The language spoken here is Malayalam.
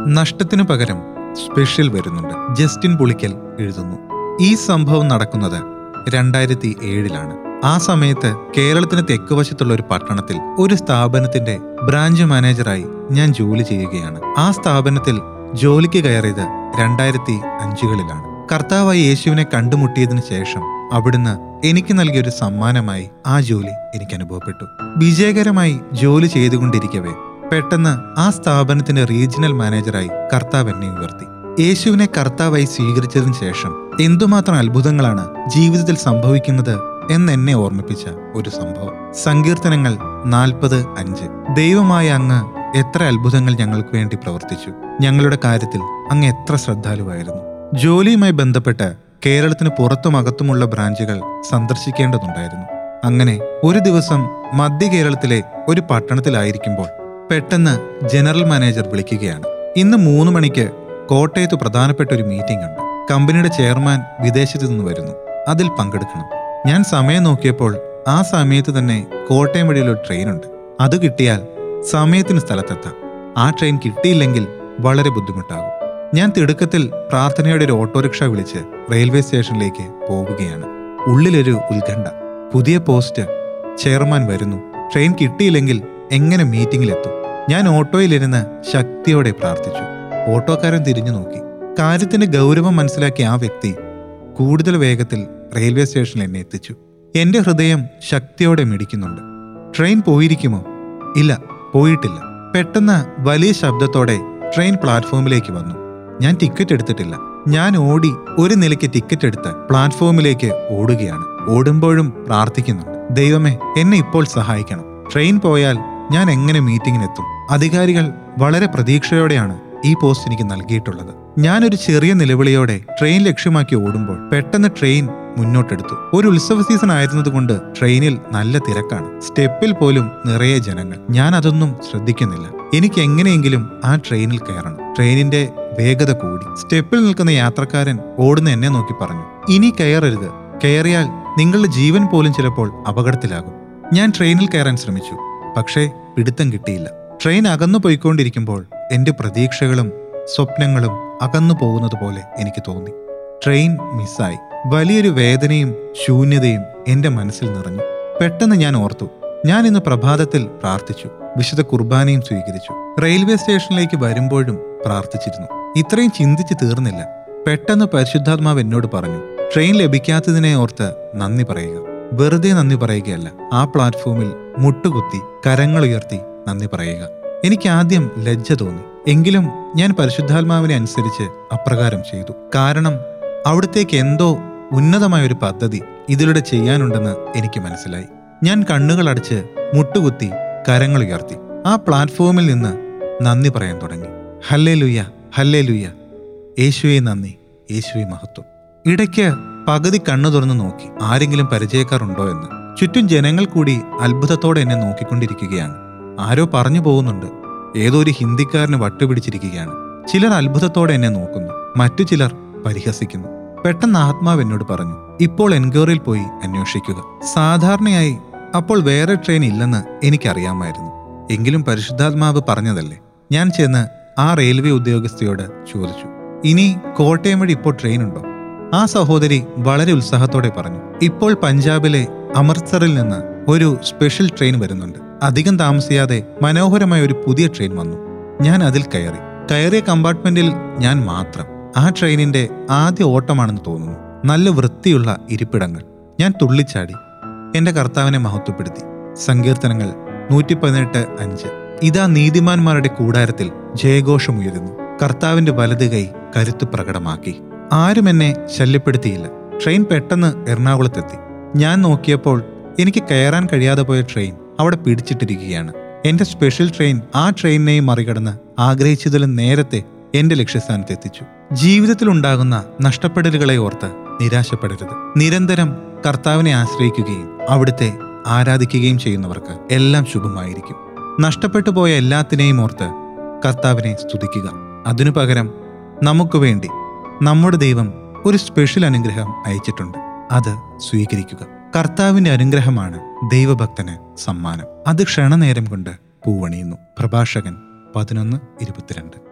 നഷ്ടത്തിനു പകരം സ്പെഷ്യൽ വരുന്നുണ്ട് ജസ്റ്റിൻ പുളിക്കൽ എഴുതുന്നു ഈ സംഭവം നടക്കുന്നത് രണ്ടായിരത്തി ഏഴിലാണ് ആ സമയത്ത് കേരളത്തിന് തെക്കുവശത്തുള്ള ഒരു പട്ടണത്തിൽ ഒരു സ്ഥാപനത്തിന്റെ ബ്രാഞ്ച് മാനേജറായി ഞാൻ ജോലി ചെയ്യുകയാണ് ആ സ്ഥാപനത്തിൽ ജോലിക്ക് കയറിയത് രണ്ടായിരത്തി അഞ്ചുകളിലാണ് കർത്താവായി യേശുവിനെ കണ്ടുമുട്ടിയതിനു ശേഷം അവിടുന്ന് എനിക്ക് നൽകിയ ഒരു സമ്മാനമായി ആ ജോലി എനിക്ക് അനുഭവപ്പെട്ടു വിജയകരമായി ജോലി ചെയ്തുകൊണ്ടിരിക്കവേ പെട്ടെന്ന് ആ സ്ഥാപനത്തിന്റെ റീജിയണൽ മാനേജറായി കർത്താവ് എന്നെ ഉയർത്തി യേശുവിനെ കർത്താവായി സ്വീകരിച്ചതിന് ശേഷം എന്തുമാത്രം അത്ഭുതങ്ങളാണ് ജീവിതത്തിൽ സംഭവിക്കുന്നത് എന്നെന്നെ ഓർമ്മിപ്പിച്ച ഒരു സംഭവം സങ്കീർത്തനങ്ങൾ നാൽപ്പത് അഞ്ച് ദൈവമായ അങ്ങ് എത്ര അത്ഭുതങ്ങൾ ഞങ്ങൾക്ക് വേണ്ടി പ്രവർത്തിച്ചു ഞങ്ങളുടെ കാര്യത്തിൽ അങ്ങ് എത്ര ശ്രദ്ധാലുവായിരുന്നു ജോലിയുമായി ബന്ധപ്പെട്ട് കേരളത്തിന് പുറത്തും അകത്തുമുള്ള ബ്രാഞ്ചുകൾ സന്ദർശിക്കേണ്ടതുണ്ടായിരുന്നു അങ്ങനെ ഒരു ദിവസം മധ്യ കേരളത്തിലെ ഒരു പട്ടണത്തിലായിരിക്കുമ്പോൾ പെട്ടെന്ന് ജനറൽ മാനേജർ വിളിക്കുകയാണ് ഇന്ന് മൂന്ന് മണിക്ക് കോട്ടയത്ത് പ്രധാനപ്പെട്ട ഒരു മീറ്റിംഗ് ഉണ്ട് കമ്പനിയുടെ ചെയർമാൻ വിദേശത്ത് നിന്ന് വരുന്നു അതിൽ പങ്കെടുക്കണം ഞാൻ സമയം നോക്കിയപ്പോൾ ആ സമയത്ത് തന്നെ കോട്ടയം വഴിയുള്ള ഒരു ട്രെയിൻ ഉണ്ട് അത് കിട്ടിയാൽ സമയത്തിന് സ്ഥലത്തെത്താം ആ ട്രെയിൻ കിട്ടിയില്ലെങ്കിൽ വളരെ ബുദ്ധിമുട്ടാകും ഞാൻ തിടുക്കത്തിൽ പ്രാർത്ഥനയുടെ ഒരു ഓട്ടോറിക്ഷ വിളിച്ച് റെയിൽവേ സ്റ്റേഷനിലേക്ക് പോവുകയാണ് ഉള്ളിലൊരു ഉത്കണ്ഠ പുതിയ പോസ്റ്റ് ചെയർമാൻ വരുന്നു ട്രെയിൻ കിട്ടിയില്ലെങ്കിൽ എങ്ങനെ മീറ്റിംഗിലെത്തും ഞാൻ ഓട്ടോയിലിരുന്ന് ശക്തിയോടെ പ്രാർത്ഥിച്ചു ഓട്ടോക്കാരൻ തിരിഞ്ഞു നോക്കി കാര്യത്തിന്റെ ഗൗരവം മനസ്സിലാക്കിയ ആ വ്യക്തി കൂടുതൽ വേഗത്തിൽ റെയിൽവേ സ്റ്റേഷനിൽ എന്നെ എത്തിച്ചു എന്റെ ഹൃദയം ശക്തിയോടെ മിടിക്കുന്നുണ്ട് ട്രെയിൻ പോയിരിക്കുമോ ഇല്ല പോയിട്ടില്ല പെട്ടെന്ന് വലിയ ശബ്ദത്തോടെ ട്രെയിൻ പ്ലാറ്റ്ഫോമിലേക്ക് വന്നു ഞാൻ ടിക്കറ്റ് എടുത്തിട്ടില്ല ഞാൻ ഓടി ഒരു നിലയ്ക്ക് ടിക്കറ്റ് എടുത്ത് പ്ലാറ്റ്ഫോമിലേക്ക് ഓടുകയാണ് ഓടുമ്പോഴും പ്രാർത്ഥിക്കുന്നുണ്ട് ദൈവമേ എന്നെ ഇപ്പോൾ സഹായിക്കണം ട്രെയിൻ പോയാൽ ഞാൻ എങ്ങനെ മീറ്റിംഗിനെത്തും അധികാരികൾ വളരെ പ്രതീക്ഷയോടെയാണ് ഈ പോസ്റ്റ് എനിക്ക് നൽകിയിട്ടുള്ളത് ഞാനൊരു ചെറിയ നിലവിളിയോടെ ട്രെയിൻ ലക്ഷ്യമാക്കി ഓടുമ്പോൾ പെട്ടെന്ന് ട്രെയിൻ മുന്നോട്ടെടുത്തു ഒരു ഉത്സവ സീസൺ ആയിരുന്നതുകൊണ്ട് ട്രെയിനിൽ നല്ല തിരക്കാണ് സ്റ്റെപ്പിൽ പോലും നിറയെ ജനങ്ങൾ ഞാൻ അതൊന്നും ശ്രദ്ധിക്കുന്നില്ല എനിക്ക് എങ്ങനെയെങ്കിലും ആ ട്രെയിനിൽ കയറണം ട്രെയിനിന്റെ വേഗത കൂടി സ്റ്റെപ്പിൽ നിൽക്കുന്ന യാത്രക്കാരൻ ഓടുന്ന എന്നെ നോക്കി പറഞ്ഞു ഇനി കയറരുത് കയറിയാൽ നിങ്ങളുടെ ജീവൻ പോലും ചിലപ്പോൾ അപകടത്തിലാകും ഞാൻ ട്രെയിനിൽ കയറാൻ ശ്രമിച്ചു പക്ഷേ പിടുത്തം കിട്ടിയില്ല ട്രെയിൻ അകന്നു പോയിക്കൊണ്ടിരിക്കുമ്പോൾ എന്റെ പ്രതീക്ഷകളും സ്വപ്നങ്ങളും അകന്നു പോകുന്നത് പോലെ എനിക്ക് തോന്നി ട്രെയിൻ മിസ്സായി വലിയൊരു വേദനയും ശൂന്യതയും എന്റെ മനസ്സിൽ നിറഞ്ഞു പെട്ടെന്ന് ഞാൻ ഓർത്തു ഞാൻ ഇന്ന് പ്രഭാതത്തിൽ പ്രാർത്ഥിച്ചു വിശുദ്ധ കുർബാനയും സ്വീകരിച്ചു റെയിൽവേ സ്റ്റേഷനിലേക്ക് വരുമ്പോഴും പ്രാർത്ഥിച്ചിരുന്നു ഇത്രയും ചിന്തിച്ച് തീർന്നില്ല പെട്ടെന്ന് പരിശുദ്ധാത്മാവ് എന്നോട് പറഞ്ഞു ട്രെയിൻ ലഭിക്കാത്തതിനെ ഓർത്ത് നന്ദി പറയുക വെറുതെ നന്ദി പറയുകയല്ല ആ പ്ലാറ്റ്ഫോമിൽ മുട്ടുകുത്തി കരങ്ങൾ ഉയർത്തി നന്ദി പറയുക എനിക്ക് ആദ്യം ലജ്ജ തോന്നി എങ്കിലും ഞാൻ പരിശുദ്ധാത്മാവിനെ അനുസരിച്ച് അപ്രകാരം ചെയ്തു കാരണം അവിടത്തേക്ക് എന്തോ ഉന്നതമായ ഒരു പദ്ധതി ഇതിലൂടെ ചെയ്യാനുണ്ടെന്ന് എനിക്ക് മനസ്സിലായി ഞാൻ കണ്ണുകൾ അടച്ച് മുട്ടുകുത്തി കരങ്ങൾ ഉയർത്തി ആ പ്ലാറ്റ്ഫോമിൽ നിന്ന് നന്ദി പറയാൻ തുടങ്ങി ഹല്ലേ ലുയ്യ ഹല്ലേ ലുയ്യ യേശുവെ നന്ദി യേശുവെ മഹത്വം ഇടയ്ക്ക് പകുതി കണ്ണു തുറന്ന് നോക്കി ആരെങ്കിലും പരിചയക്കാരുണ്ടോ എന്ന് ചുറ്റും ജനങ്ങൾ കൂടി അത്ഭുതത്തോടെ എന്നെ നോക്കിക്കൊണ്ടിരിക്കുകയാണ് ആരോ പറഞ്ഞു പോകുന്നുണ്ട് ഏതോ ഒരു ഹിന്ദിക്കാരന് വട്ടുപിടിച്ചിരിക്കുകയാണ് ചിലർ അത്ഭുതത്തോടെ എന്നെ നോക്കുന്നു മറ്റു ചിലർ പരിഹസിക്കുന്നു പെട്ടെന്ന് ആത്മാവ് എന്നോട് പറഞ്ഞു ഇപ്പോൾ എൻക്വയറിയിൽ പോയി അന്വേഷിക്കുക സാധാരണയായി അപ്പോൾ വേറെ ട്രെയിൻ ഇല്ലെന്ന് എനിക്കറിയാമായിരുന്നു എങ്കിലും പരിശുദ്ധാത്മാവ് പറഞ്ഞതല്ലേ ഞാൻ ചെന്ന് ആ റെയിൽവേ ഉദ്യോഗസ്ഥയോട് ചോദിച്ചു ഇനി കോട്ടയം വഴി ഇപ്പോൾ ട്രെയിൻ ഉണ്ടോ ആ സഹോദരി വളരെ ഉത്സാഹത്തോടെ പറഞ്ഞു ഇപ്പോൾ പഞ്ചാബിലെ അമൃത്സറിൽ നിന്ന് ഒരു സ്പെഷ്യൽ ട്രെയിൻ വരുന്നുണ്ട് അധികം താമസിയാതെ മനോഹരമായ ഒരു പുതിയ ട്രെയിൻ വന്നു ഞാൻ അതിൽ കയറി കയറിയ കമ്പാർട്ട്മെന്റിൽ ഞാൻ മാത്രം ആ ട്രെയിനിന്റെ ആദ്യ ഓട്ടമാണെന്ന് തോന്നുന്നു നല്ല വൃത്തിയുള്ള ഇരിപ്പിടങ്ങൾ ഞാൻ തുള്ളിച്ചാടി എന്റെ കർത്താവിനെ മഹത്വപ്പെടുത്തി സങ്കീർത്തനങ്ങൾ നൂറ്റി പതിനെട്ട് അഞ്ച് ഇതാ നീതിമാന്മാരുടെ കൂടാരത്തിൽ ജയഘോഷമുയരുന്നു കർത്താവിന്റെ വലത് കൈ കരുത്തു പ്രകടമാക്കി ആരും എന്നെ ശല്യപ്പെടുത്തിയില്ല ട്രെയിൻ പെട്ടെന്ന് എറണാകുളത്തെത്തി ഞാൻ നോക്കിയപ്പോൾ എനിക്ക് കയറാൻ കഴിയാതെ പോയ ട്രെയിൻ അവിടെ പിടിച്ചിട്ടിരിക്കുകയാണ് എന്റെ സ്പെഷ്യൽ ട്രെയിൻ ആ ട്രെയിനിനെയും മറികടന്ന് ആഗ്രഹിച്ചതിലും നേരത്തെ എന്റെ ലക്ഷ്യസ്ഥാനത്ത് എത്തിച്ചു ജീവിതത്തിൽ ഉണ്ടാകുന്ന നഷ്ടപ്പെടലുകളെ ഓർത്ത് നിരാശപ്പെടരുത് നിരന്തരം കർത്താവിനെ ആശ്രയിക്കുകയും അവിടുത്തെ ആരാധിക്കുകയും ചെയ്യുന്നവർക്ക് എല്ലാം ശുഭമായിരിക്കും നഷ്ടപ്പെട്ടു പോയ എല്ലാത്തിനെയും ഓർത്ത് കർത്താവിനെ സ്തുതിക്കുക അതിനു പകരം നമുക്ക് വേണ്ടി നമ്മുടെ ദൈവം ഒരു സ്പെഷ്യൽ അനുഗ്രഹം അയച്ചിട്ടുണ്ട് അത് സ്വീകരിക്കുക കർത്താവിന്റെ അനുഗ്രഹമാണ് ദൈവഭക്തന് സമ്മാനം അത് ക്ഷണനേരം കൊണ്ട് പൂവണിയുന്നു പ്രഭാഷകൻ പതിനൊന്ന് ഇരുപത്തിരണ്ട്